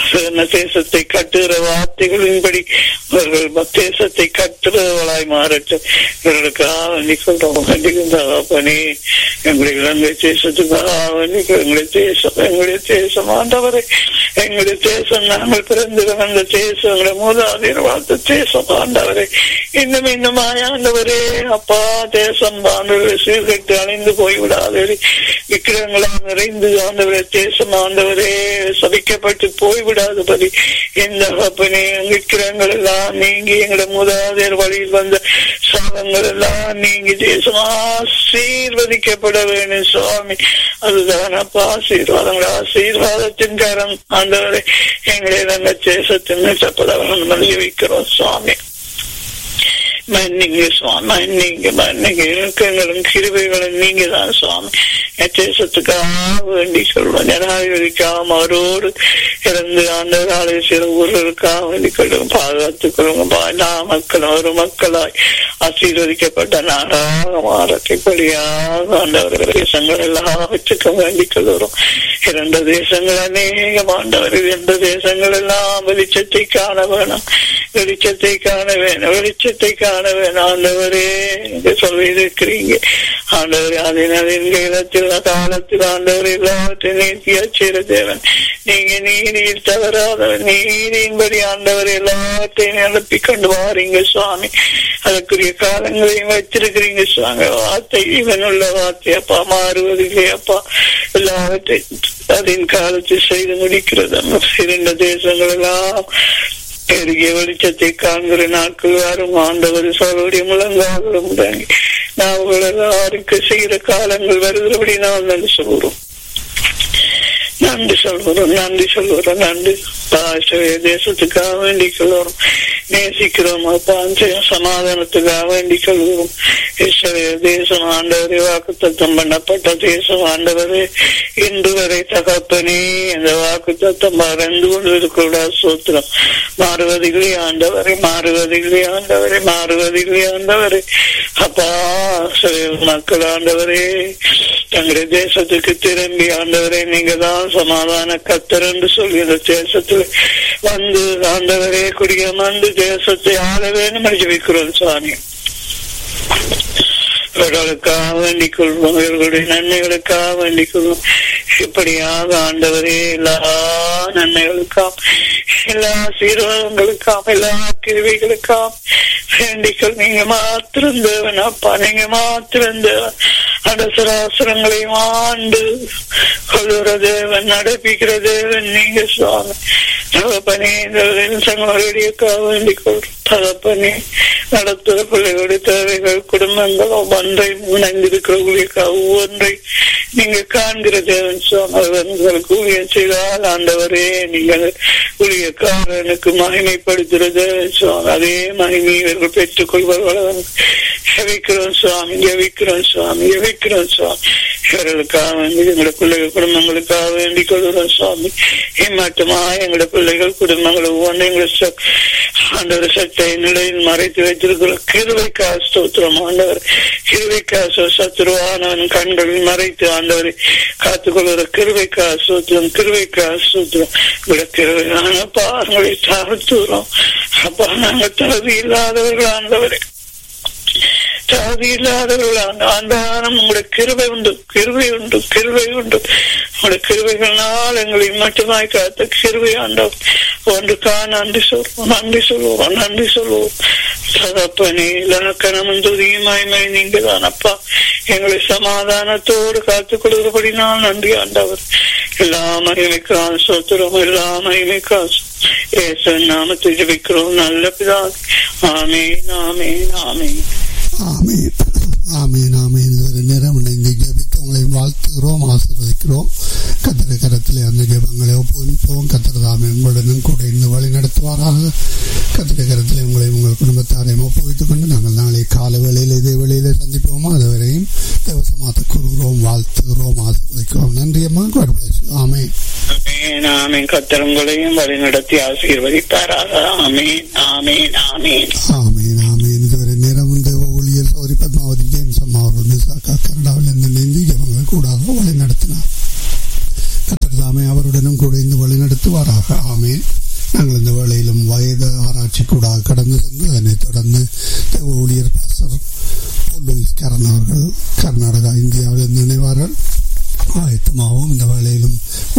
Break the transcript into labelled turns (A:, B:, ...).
A: சுதந்திர தேசத்தை கட்டுகிற வார்த்தைகளின்படி அவர்கள் தேசத்தை கட்டுறவர்களாய் மாறட்டும் இவர்களுக்காக வேண்டிக் கொள்றோம் கண்டிப்பானே எங்களுடைய இலங்கை தேசத்துக்காக வேண்டிக் எங்களுடைய தேசம் எங்களுடைய தேசம் ஆண்டவரை எங்களுடைய தேசம் நாங்கள் பிறந்து வந்த தேசம் எங்களுடைய மூதாதையர் வாழ்த்த தேசம் ஆண்டவரை இன்னும் இன்னும் ஆண்டவரே அப்பா தேசம் ஆண்டவரை சீர்கட்டு அழிந்து போய்விடாதே விக்கிரங்களால் நிறைந்து ஆண்டவரே தேசம் ஆண்டவரே சபிக்கப்பட்டு போய்விடாதபடி எந்த அப்பனே விக்கிரங்கள் எல்லாம் நீங்கி எங்களோட மூதாதையர் வழியில் வந்த சாபங்கள் எல்லாம் நீங்கி தேசம் ஆசீர்வதிக்கப்பட வேண்டும் சுவாமி அதுதான் அப்பா ஆசீர்வாதங்கள் ஆசீர்வாதத்தின் கரம் ஆண்டவரை எங்களை நாங்கள் தேசத்தின் மீட்டப்பட மதிய வைக்கிறோம் சுவாமி மன்னிங்க சுவாமி மன்னிங்க மன்னிங்க இலக்கங்களும் கிருபைகளும் நீங்க தான் சுவாமி தேசத்துக்காக வேண்டி சொல்வோம் ஜனாதிபதிக்காக அவரோடு இறந்து ஆண்டவராலே சில ஊர்களுக்காக வேண்டிக் கொள்ளும் பாதுகாத்துக் கொள்ளுங்க எல்லா மக்களும் ஒரு மக்களாய் ஆசீர்வதிக்கப்பட்ட நாடாக மாறக்கைப்படியாக ஆண்டவர் தேசங்கள் எல்லாவற்றுக்கும் வேண்டிக் கொள்கிறோம் இரண்டு தேசங்கள் அநேகம் ஆண்டவர் இரண்டு தேசங்கள் எல்லாம் வெளிச்சத்தை காண வேணும் வெளிச்சத்தை காண வேணும் வெளிச்சத்தை காண வேணும் ஆண்டவரே சொல்லியிருக்கிறீங்க ஆண்டவர் அதனால் எங்க இடத்தில் காலத்தில் ஆண்டவர் எல்லாவற்றையும் நீத்தியா செய்கிற தேவன் நீங்க நீதியில் தவறாதவர் நீதியின்படி ஆண்டவர் எல்லாவற்றையும் நிரப்பி கொண்டு வாரீங்க சுவாமி அதற்குரிய காலங்களையும் வச்சிருக்கிறீங்க சுவாமி வார்த்தை இவனுள்ள வார்த்தை அப்பா மாறுவதில்லை அப்பா எல்லாவற்றையும் அதன் காலத்தில் செய்து முடிக்கிறது இரண்டு தேசங்கள் எல்லாம் பெருகிய வெளிச்சத்தை காண்கிற நாட்கள் வரும் ஆண்டவர் சொல்லுடைய முழங்காலும் நாம் எல்லாருக்கு செய்கிற காலங்கள் வருகிறபடி நாம் நன்றி சொல்கிறோம் நன்றி சொல்கிறோம் நன்றி சொல்கிறோம் நன்றி தேசத்துக்காக வேண்டிக் கொள்கிறோம் நேசிக்கிறோம் அப்பா சமாதானத்துக்காக வேண்டிக் கொள்கிறோம் இஸ்ரேல் தேசம் ஆண்டவரே வாக்கு தத்தம் பண்ணப்பட்ட தேசம் ஆண்டவரே இன்று வரை தகப்பனே இந்த வாக்கு தத்தம் மறந்து கொண்டு இருக்கிற சூத்திரம் மாறுவதில்லை ஆண்டவரை மாறுவதில்லை ஆண்டவரை மாறுவதில்லை ஆண்டவரை அப்பா மக்கள் ஆண்டவரே தங்களுடைய தேசத்துக்கு திரும்பி ஆண்டவரே நீங்க தான் சமாதான கத்தர் என்று சொல்லி இந்த தேசத்தில் வந்து ஆண்டவரே குடியமர்ந்து தேசத்தை ஆள வேண்டும் என்று ஜெபிக்கிறோம் சுவாமி இவர்களுக்காக வேண்டிக் கொள்வோம் இவர்களுடைய நன்மைகளுக்காக வேண்டிக் கொள்வோம் இப்படியாக ஆண்டவரே எல்லா நன்மைகளுக்காம் எல்லா சீர்வாதங்களுக்காம் எல்லா கிருவிகளுக்காம் வேண்டிக்கொள் நீங்க மாத்திரம் தேவன் அப்பா நீங்க மாத்திரம் தேவன் அடசராசரங்களையும் ஆண்டு கொள்ளுற தேவன் நடப்பிக்கிற தேவன் நீங்க சுவாமி தகப்பனே சங்கோடியக்காக வேண்டிக் கொள்றோம் தகப்பனே நடத்துகிற பிள்ளைகளுடைய தேவைகள் குடும்பங்கள் ஒவ்வொன்றை இணைந்திருக்கிற ஊழியக்காக ஒவ்வொன்றை நீங்க காண்கிற தேவன் சுவாமிகளுக்கு ஊழியம் செய்தால் ஆண்டவரே நீங்கள் ஊழியக்காரனுக்கு மகிமைப்படுத்துகிற தேவன் சுவாமி அதே மகிமை இவர்கள் பெற்றுக் கொள்வார்கள் ஜெபிக்கிறோம் சுவாமி ஜெபிக்கிறோம் சுவாமி ஜெபிக்கிறோம் சுவாமி இவர்களுக்காக வேண்டி எங்களோட பிள்ளைகள் குடும்பங்களுக்காக வேண்டிக் கொள்கிறோம் சுவாமி ஏமாட்டமா எங்களோட பிள்ளைகள் குடும்பங்கள் ஒவ்வொன்றும் எங்களை ஆண்டவர் சட்டை நிலையில் மறைத்து வைத்திருக்கிறோம் கிருவைக்கா ஸ்தோத்திரம் ஆண்டவர் கிருவைக்கா சத்துருவானவன் கண்களில் மறைத்து ஆண்டவரை காத்துக்கொள்கிற கிருவைக்கா சூத்திரம் கிருவைக்கா சூத்திரம் இவ்வளவு கிருவையான பாருங்களை தாழ்த்துறோம் அப்பா நாங்கள் தகுதி இல்லாதவர்கள் ஆண்டவரை சாதி இல்லாதவர்களான ஆண்டானம் உங்களுடைய கிருவை உண்டு கிருவை உண்டு கிருவை உண்டு உங்களுடைய கிருவைகளால் எங்களை மட்டுமாய் காத்த கிருவை ஆண்டவர் ஒன்றுக்கா நன்றி சொல்வோம் நன்றி சொல்லுவோம் நன்றி சொல்லுவோம் சதப்பனே இலக்கணமும் துதியுமாய்மை நீங்க தான் அப்பா எங்களை சமாதானத்தோடு காத்துக் கொள்கிறபடி நான் நன்றி ஆண்டவர் எல்லா மகிமைக்கான் சோத்திரம் எல்லா மகிமைக்கான் ஏச நாமத்தை ஜபிக்கிறோம் நல்ல பிதா ஆமேன் ஆமேன் ஆமேன்
B: ஆமீன் ஆமீன் ஆமீன் இதுவரை நேரம் இணைந்து ஜெபிக்க உங்களை வாழ்த்துகிறோம் ஆசீர்வதிக்கிறோம் கத்திர கரத்தில் அந்த ஜெபங்களை ஒப்புவிப்போம் கத்திர தாமே உங்களுடனும் கூட இருந்து வழி நடத்துவாராக கத்திர கரத்தில் உங்களை உங்கள் குடும்பத்தாரையும் ஒப்புவித்துக் கொண்டு நாங்கள் நாளை கால வேளையில் இதே வேளையில சந்திப்போமோ அதுவரையும் தேவசமாத்த கூறுகிறோம் வாழ்த்துகிறோம் ஆசீர்வதிக்கிறோம் நன்றி அம்மா ஆமேன்
A: ஆமேன் ஆமேன் கத்தர் உங்களையும் வழி நடத்தி ஆசீர்வதிப்பாராக ஆமேன் ஆமேன் ஆமேன்
B: ஆமீன் ஆமீன் இதுவரை நேரம் இந்த ஊழியர் சௌரி பத்மாவதி ஜேம்ஸ் அம்மா அவர்கள் கனடாவில் இருந்து இணைந்து ஜபங்கள் கூடாக வழி நடத்தினார் கத்தர் தாமே அவருடனும் கூட இந்த வழி நடத்தும் நடத்துவாராக ஆமேன் நாங்கள் இந்த வேளையிலும் வயது ஆராய்ச்சி கூட கடந்து சென்று அதனைத் தொடர்ந்து தேவ ஊழியர் பாசர் லூயிஸ் கரண் அவர்கள் கர்நாடகா இந்தியாவில் நினைவார்கள் ஆயத்தமாகவும் இந்த வேளையிலும்